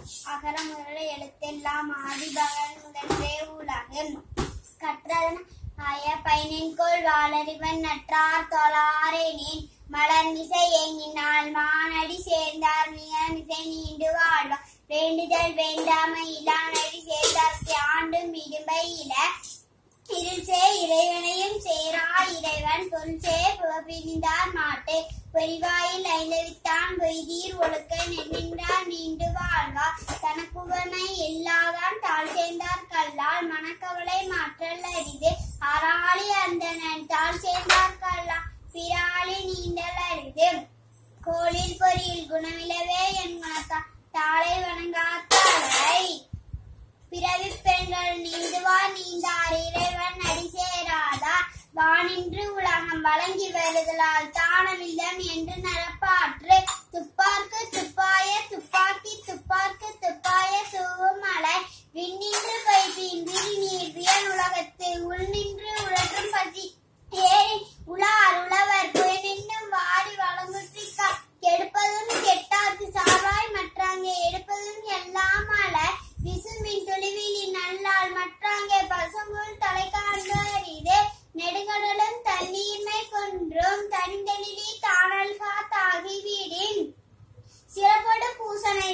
அகர முதல எழுத்தெல்லாம் ஆதிபகன் முதன்றே உலகம் கற்றதன் ஆய பயனின்கோள் வாளறிவன் நற்றார் தொழாரேனேன் மலர் மிசை ஏங்கினால் மானடி சேர்ந்தார் மிசை நீண்டு வாழ்வார் வேண்டுதல் வேண்டாமை இலானடி சேர்ந்தார் ஆண்டும் இடும்பை இல இருள்சே இறைவனையும் சேரா இறைவன் பொருள்சே புகப்பிரிந்தார் மாட்டு பெரிவாயில் ஐந்தவித்தான் பொய்தீர் ஒழுக்க நெடுந்தார் நீண்டு வாழ்வார் தனக்குவனை எல்லாதான் தாழ் சேர்ந்தார் கல்லால் மனக்கவலை மாற்றல் அரிது அறாளி அந்தனன் தாழ் சேர்ந்தார் கல்லால் பிறாளி நீண்டல் அரிது கோளில் பொறியில் குணமிலவே என் மனத்தா தாளை வணங்காத்தாளை பிறவி பெண்கள் நீந்துவார் நீந்தார் இறைவன் அடி சேராதார் வானின்று உலகம் வழங்கி வருதலால் தானவில்லம் என்று நரப்பாற்று துப்பார்க்கு துப்பாய துப்பாக்கி துப்பார்க்கு துப்பாய தூவும் மலை விண்ணின்று பைப்பின் விரிநீர் வியல் உலகத்து உள்நின்று உழற்றும் பசி ஏறி உலார் உழவர் போய் நின்றும் வாரி வளங்குற்றிக்கா கெடுப்பதும் கெட்டார்க்கு சாவாய் மற்றாங்கே எடுப்பதும் எல்லாம் அலை விசும்பின் துளிவிலி நல்லால் மற்றாங்கே பசும்புல் தலை காண்பரிதே நெடுங்கடலும் தண்ணீர்மை கொன்றும் தனிந்தெளிவி தானல் காத்தாகி வீடின் சிறப்படு பூசனை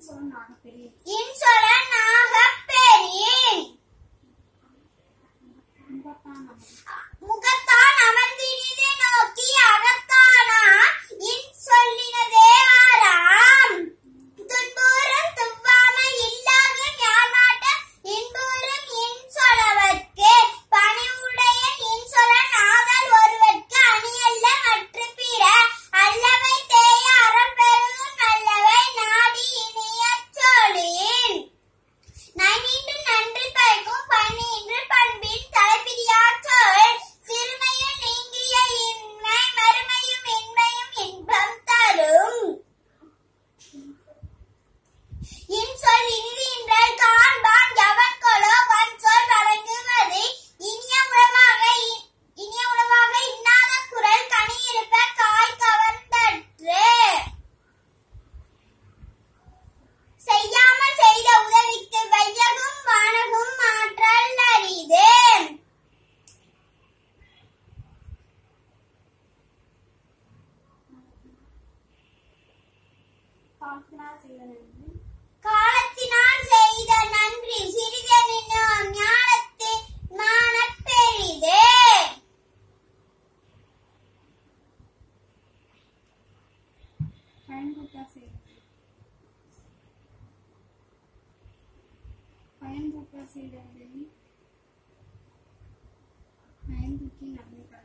இன்சொல் நாகப்பெரியன் இன்சொல நாகப்பெரியன் முகத்தான் அமர் முகத்தான் அமர்ந்தினிது நோக்கி அகத்தானா இன் சொல்லினதே ஆறாம் துன்பூரும் துவ்வாமை இல்லாத ஞானாட்ட இன்பூரும் இன் சொலவர்க்கு பணிவுடைய இன் சொல நாதல் ஒருவர்க்கு அணியல்ல மற்ற பிற அல்லவை தேய அறம் பெருகும் நல்லவை நாடி இனியச் சொலின் நனின்று நன்றி பயக்கும் பணியின்று பண்பின் தலைப்பிரியார் சொல் சிறுமையில் நீங்கிய இன்மை மறுமையும் இன்மையும் இன்பம் தரும் இன்சொல் இனிதின்றல் காண்பான் எவன்கொலோ வன்சொல் வழங்குவது இனிய உறவாக இ- இனிய உறவாக இன்னாத குரல் கனி இருப்ப காய் கவர்ந்தற்று செய்யாமல் செய்த உதவிக்கு வையகும் வானகும் மாற்றல் அரிது காத்தினால் செய்த நன்றி காலத்தினால் செய்த நன்றி சிறிதெனினும் ஞானத்தின் மானப் பெரிது பயன்பூட்டா செய்தது பயன்பூட்டா செய்த உதவி பயன்பூட்டி நன்மை தரும்